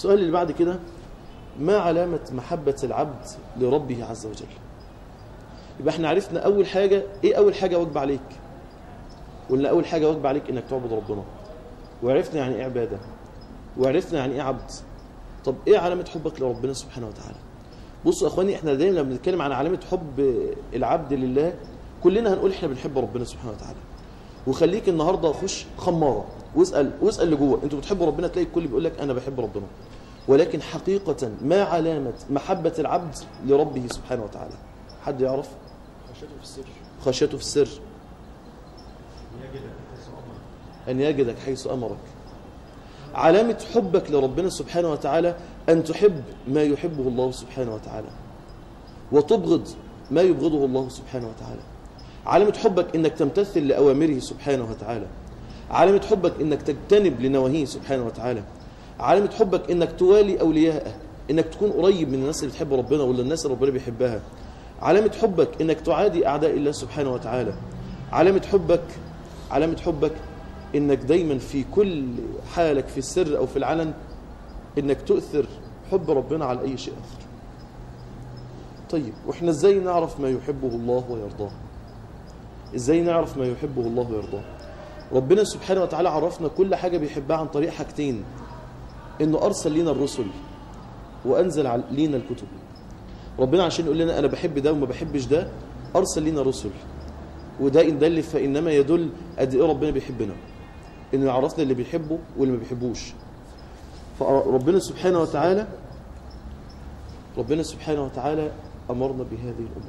السؤال اللي بعد كده ما علامة محبة العبد لربه عز وجل يبقى احنا عرفنا أول حاجة إيه أول حاجة واجب عليك قلنا أول حاجة واجب عليك إنك تعبد ربنا وعرفنا يعني إيه عبادة وعرفنا يعني إيه عبد طب إيه علامة حبك لربنا سبحانه وتعالى بصوا يا اخواني احنا دايما لما بنتكلم عن علامه حب العبد لله كلنا هنقول احنا بنحب ربنا سبحانه وتعالى وخليك النهارده خش خماره واسال واسال اللي جوه انتوا بتحبوا ربنا تلاقي الكل بيقول لك انا بحب ربنا ولكن حقيقه ما علامه محبه العبد لربه سبحانه وتعالى حد يعرف خشيته في السر خشيته في السر يجدك حيث امر أن يجدك حيث أمرك علامة حبك لربنا سبحانه وتعالى أن تحب ما يحبه الله سبحانه وتعالى وتبغض ما يبغضه الله سبحانه وتعالى علامة حبك أنك تمتثل لأوامره سبحانه وتعالى علامة حبك أنك تجتنب لنواهيه سبحانه وتعالى علامة حبك أنك توالي أولياءه أنك تكون قريب من الناس اللي بتحب ربنا ولا الناس اللي ربنا بيحبها علامة حبك أنك تعادي أعداء الله سبحانه وتعالى علامة حبك علامة حبك انك دايما في كل حالك في السر او في العلن انك تؤثر حب ربنا على اي شيء اخر طيب واحنا ازاي نعرف ما يحبه الله ويرضاه ازاي نعرف ما يحبه الله ويرضاه ربنا سبحانه وتعالى عرفنا كل حاجة بيحبها عن طريق حاجتين انه ارسل لنا الرسل وانزل على- لينا الكتب ربنا عشان يقول لنا انا بحب ده وما بحبش ده ارسل لينا رسل وده ان دل فانما يدل قد ايه ربنا بيحبنا انه يعرفنا اللي بيحبه واللي ما بيحبوش فربنا سبحانه وتعالى ربنا سبحانه وتعالى امرنا بهذه الامور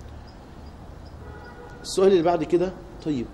السؤال اللي بعد كده طيب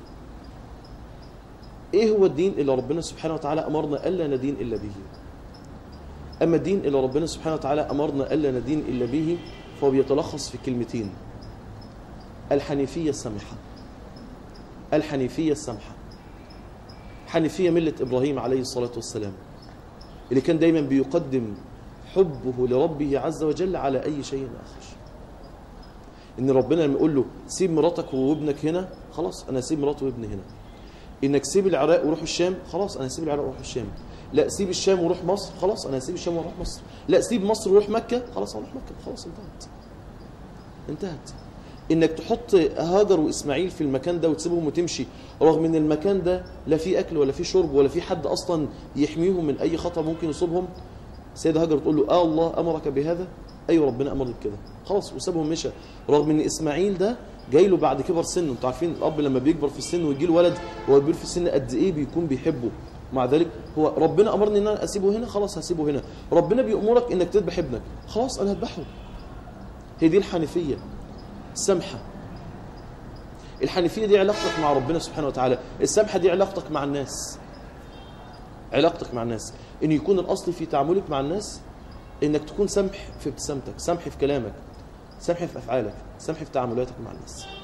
ايه هو الدين اللي ربنا سبحانه وتعالى امرنا الا ندين الا به اما الدين اللي ربنا سبحانه وتعالى امرنا الا ندين الا به فهو بيتلخص في كلمتين الحنيفيه السمحه الحنيفيه السمحه حنيفيه مله ابراهيم عليه الصلاه والسلام اللي كان دايما بيقدم حبه لربه عز وجل على اي شيء اخر ان ربنا لما يقول له سيب مراتك وابنك هنا خلاص انا اسيب مراتي وابني هنا انك سيب العراق وروح الشام خلاص انا هسيب العراق واروح الشام لا سيب الشام وروح مصر خلاص انا هسيب الشام واروح مصر لا سيب مصر وروح مكه خلاص اروح مكه خلاص انتهت انتهت انك تحط هاجر واسماعيل في المكان ده وتسيبهم وتمشي رغم ان المكان ده لا فيه اكل ولا فيه شرب ولا فيه حد اصلا يحميهم من اي خطر ممكن يصيبهم سيدة هاجر تقول له اه الله امرك بهذا ايوه ربنا امرني بكده خلاص وسابهم مشى رغم ان اسماعيل ده جاي له بعد كبر سنه انتوا عارفين الاب لما بيكبر في السن ويجي له ولد هو كبير في السن قد ايه بيكون بيحبه مع ذلك هو ربنا امرني ان انا اسيبه هنا خلاص هسيبه هنا ربنا بيامرك انك تذبح ابنك خلاص انا هذبحه هي دي الحنيفيه السمحه الحنيفيه دي علاقتك مع ربنا سبحانه وتعالى السمحه دي علاقتك مع الناس علاقتك مع الناس ان يكون الاصل في تعاملك مع الناس انك تكون سمح في ابتسامتك سمح في كلامك سمح في افعالك سمح في تعاملاتك مع الناس